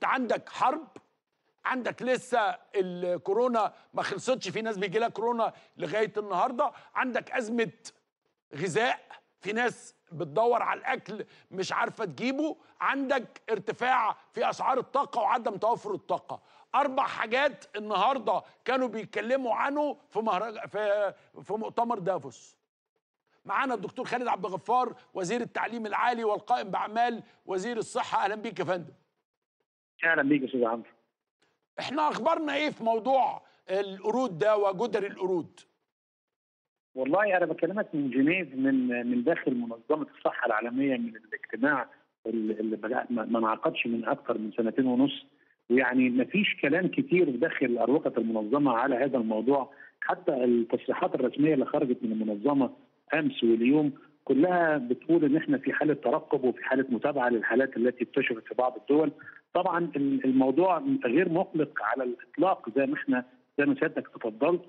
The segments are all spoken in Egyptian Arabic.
عندك حرب عندك لسه الكورونا ما خلصتش في ناس بيجي لها كورونا لغايه النهارده عندك ازمه غذاء في ناس بتدور على الاكل مش عارفه تجيبه عندك ارتفاع في اسعار الطاقه وعدم توفر الطاقه اربع حاجات النهارده كانوا بيتكلموا عنه في مهرج... في في مؤتمر دافوس معانا الدكتور خالد عبد الغفار وزير التعليم العالي والقائم باعمال وزير الصحه اهلا بيك يا فندم اهلا بيك يا استاذ عمرو احنا اخبارنا ايه في موضوع القرود ده وجدر القرود والله انا بكلمك من جنيف من من داخل منظمه الصحه العالميه من الاجتماع اللي بدأ ما انعقدش من اكثر من سنتين ونص ويعني ما فيش كلام كتير داخل اروقه المنظمه على هذا الموضوع حتى التصريحات الرسميه اللي خرجت من المنظمه امس واليوم كلها بتقول ان احنا في حاله ترقب وفي حاله متابعه للحالات التي اكتشفت في بعض الدول طبعا الموضوع غير مقلق على الاطلاق زي ما احنا زي ما سيادتك تفضلت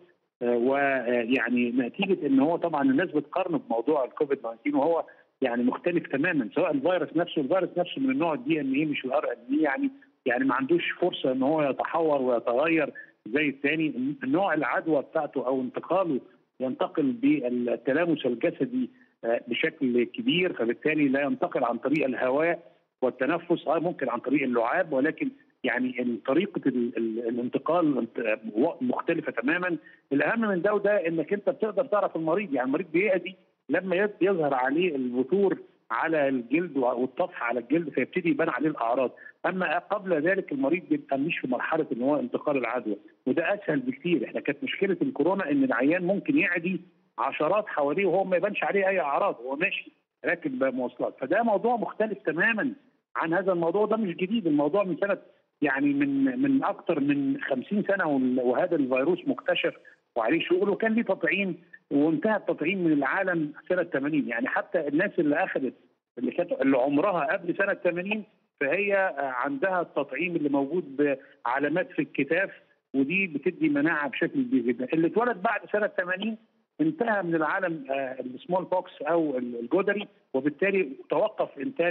ويعني نتيجه ان هو طبعا الناس بتقارنه بموضوع الكوفيد 19 وهو يعني مختلف تماما سواء الفيروس نفسه الفيروس نفسه من النوع الدي ان ايه مش الار ان ايه يعني يعني ما عندوش فرصه ان هو يتحور ويتغير زي الثاني نوع العدوى بتاعته او انتقاله ينتقل بالتلامس الجسدي بشكل كبير فبالتالي لا ينتقل عن طريق الهواء والتنفس اه ممكن عن طريق اللعاب ولكن يعني طريقه الانتقال مختلفه تماما الاهم من ده وده انك انت بتقدر تعرف المريض يعني المريض بيأذي لما يظهر عليه البثور على الجلد والطفح على الجلد فيبتدي يبان عليه الاعراض اما قبل ذلك المريض بيبقى مش في مرحله ان هو انتقال العدوى وده اسهل بكثير احنا كانت مشكله الكورونا ان العيان ممكن يعدي عشرات حواليه وهو ما يبانش عليه اي اعراض هو ماشي راكب مواصلات فده موضوع مختلف تماما عن هذا الموضوع ده مش جديد الموضوع من سنه يعني من من اكثر من 50 سنه وهذا الفيروس مكتشف وعليه شغل وكان ليه تطعيم وانتهى التطعيم من العالم سنه 80 يعني حتى الناس اللي اخذت اللي كانت اللي عمرها قبل سنه 80 فهي عندها التطعيم اللي موجود بعلامات في الكتاف ودي بتدي مناعه بشكل كبير جدا اللي اتولد بعد سنه 80 انتهى من العالم السمول بوكس او الجدري وبالتالي توقف انتاج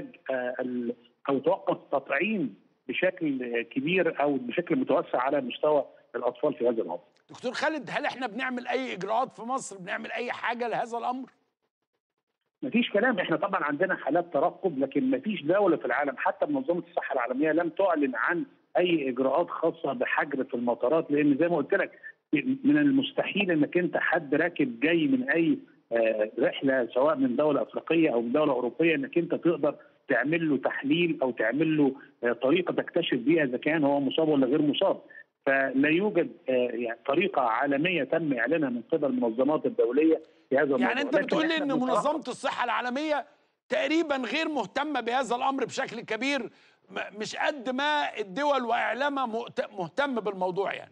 او توقف تطعيم بشكل كبير او بشكل متوسع على مستوى الاطفال في هذا الامر. دكتور خالد هل احنا بنعمل اي اجراءات في مصر بنعمل اي حاجه لهذا الامر؟ مفيش كلام احنا طبعا عندنا حالات ترقب لكن مفيش دوله في العالم حتى منظمه الصحه العالميه لم تعلن عن اي اجراءات خاصه بحجر في المطارات لان زي ما قلت لك من المستحيل انك انت حد راكب جاي من اي رحله سواء من دوله افريقيه او من دوله اوروبيه انك انت تقدر تعمل له تحليل او تعمل له طريقه تكتشف بيها اذا كان هو مصاب ولا غير مصاب فلا يوجد يعني طريقه عالميه تم اعلانها من قبل المنظمات الدوليه في هذا الموضوع يعني انت بتقول لي ان منظمه الصحه العالميه تقريبا غير مهتمه بهذا الامر بشكل كبير مش قد ما الدول واعلامها مهتم بالموضوع يعني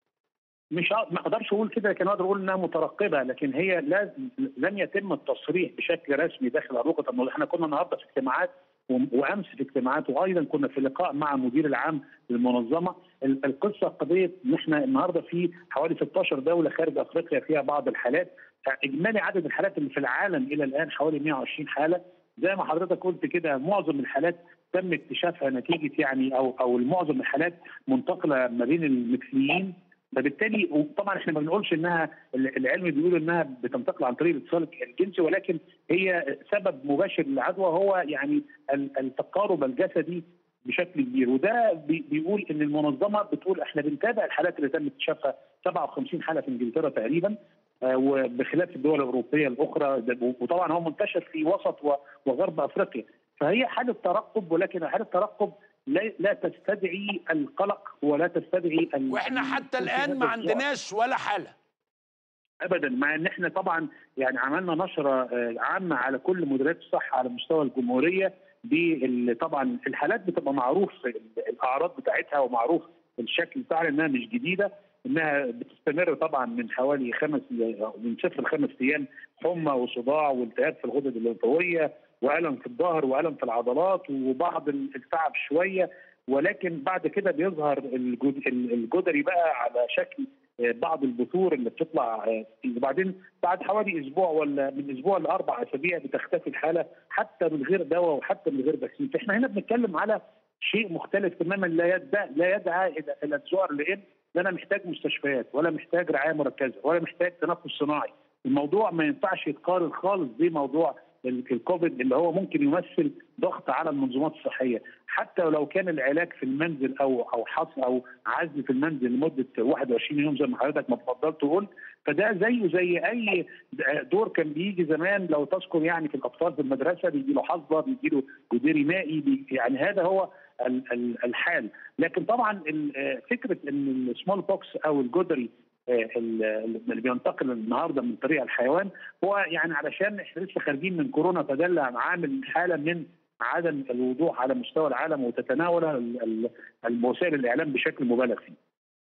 مش ما اقدرش اقول كده لكن اقدر اقول انها مترقبه لكن هي لازم لم يتم التصريح بشكل رسمي داخل اروقه الموضوع احنا كنا النهارده في اجتماعات وامس في اجتماعات وايضا كنا في لقاء مع المدير العام للمنظمه القصه قضيه ان احنا النهارده في حوالي 16 دوله خارج افريقيا فيها بعض الحالات اجمالي عدد الحالات اللي في العالم الى الان حوالي 120 حاله زي ما حضرتك قلت كده معظم الحالات تم اكتشافها نتيجه يعني او او معظم الحالات منتقله ما بين المكسيين فبالتالي طبعا احنا ما بنقولش انها العلم بيقول انها بتنتقل عن طريق الاتصال الجنسي ولكن هي سبب مباشر للعدوى هو يعني التقارب الجسدي بشكل كبير وده بيقول ان المنظمه بتقول احنا بنتابع الحالات اللي تم اكتشافها 57 حاله في انجلترا تقريبا وبخلاف الدول الاوروبيه الاخرى وطبعا هو منتشر في وسط وغرب افريقيا فهي حاله ترقب ولكن حاله ترقب لا لا تستدعي القلق ولا تستدعي واحنا حتى الان ما عندناش ولا حاله ابدا مع ان احنا طبعا يعني عملنا نشره عامه على كل مديريات الصحه على مستوى الجمهوريه طبعا الحالات بتبقى معروف الاعراض بتاعتها ومعروف الشكل بتاعها انها مش جديده انها بتستمر طبعا من حوالي خمس من صفر لخمس ايام حمى وصداع والتهاب في الغدد الليمفاويه والم في الظهر والم في العضلات وبعض التعب شويه ولكن بعد كده بيظهر الجدري بقى على شكل بعض البثور اللي بتطلع وبعدين بعد حوالي اسبوع ولا من اسبوع لاربع اسابيع بتختفي الحاله حتى من غير دواء وحتى من غير فاكسين فاحنا هنا بنتكلم على شيء مختلف تماما لا يدعى لا يدعى الى الى الذعر لان لا انا محتاج مستشفيات ولا محتاج رعايه مركزه ولا محتاج تنفس صناعي الموضوع ما ينفعش يتقارن خالص بموضوع الكوفيد اللي هو ممكن يمثل ضغط على المنظومات الصحيه حتى ولو كان العلاج في المنزل او او حصر او عزل في المنزل لمده 21 يوم زي ما حضرتك ما اتفضلت وقلت فده زيه زي اي دور كان بيجي زمان لو تذكر يعني في الاطفال في المدرسه بيجي له حصبه بيجي له مدير مائي يعني هذا هو الحال لكن طبعا فكره ان السمول بوكس او الجدري اللي بينتقل النهارده من طريق الحيوان هو يعني علشان احنا لسه خارجين من كورونا فده عامل حاله من عدم الوضوح على مستوى العالم وتتناول وسائل الاعلام بشكل مبالغ فيه.